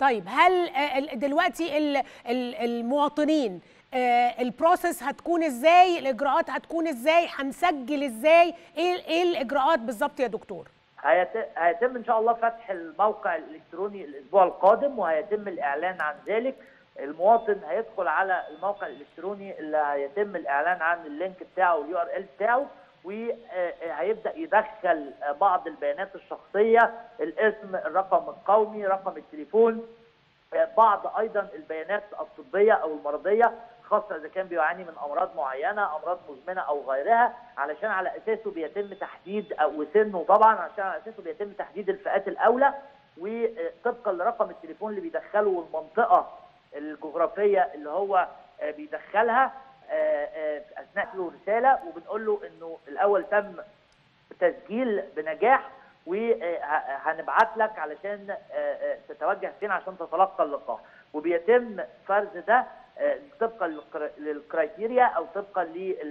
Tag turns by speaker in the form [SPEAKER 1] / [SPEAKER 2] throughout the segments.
[SPEAKER 1] طيب هل آه، ال- دلوقتي ال- ال- المواطنين آه، البروسيس هتكون ازاي الاجراءات هتكون ازاي هنسجل ازاي ايه ايه الاجراءات بالظبط يا دكتور
[SPEAKER 2] هيت- هيتم ان شاء الله فتح الموقع الالكتروني الاسبوع القادم وهيتم الاعلان عن ذلك المواطن هيدخل على الموقع الالكتروني اللي هيتم الاعلان عن اللينك بتاعه واليو ار ال بتاعه وهيبدا يدخل بعض البيانات الشخصيه الاسم الرقم القومي رقم التليفون بعض ايضا البيانات الطبيه او المرضيه خاصه اذا كان بيعاني من امراض معينه امراض مزمنه او غيرها علشان على اساسه بيتم تحديد او سنه طبعا علشان على اساسه بيتم تحديد الفئات الاولى وطبقا لرقم التليفون اللي بيدخله والمنطقه الجغرافيه اللي هو آه، بيدخلها آه، آه، اثناء له رساله وبنقول له انه الاول تم تسجيل بنجاح وهنبعت لك علشان آه، آه، تتوجه فين عشان تتلقى اللقاح وبيتم فرز ده آه، طبقا للكرا- للكرايتيريا او طبقا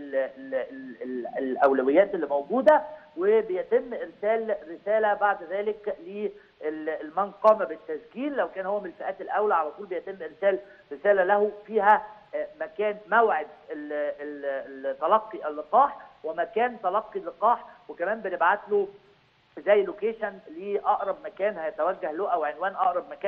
[SPEAKER 2] للاولويات اللي موجوده وبيتم ارسال رساله بعد ذلك لمن قام بالتسجيل لو كان هو من الفئات الاولى على طول بيتم ارسال رساله له فيها آه، مكان موعد ال- ال- ال- تلقي اللقاح ومكان تلقي اللقاح وكمان بنبعت له زي لوكيشن لاقرب مكان هيتوجه له او عنوان اقرب مكان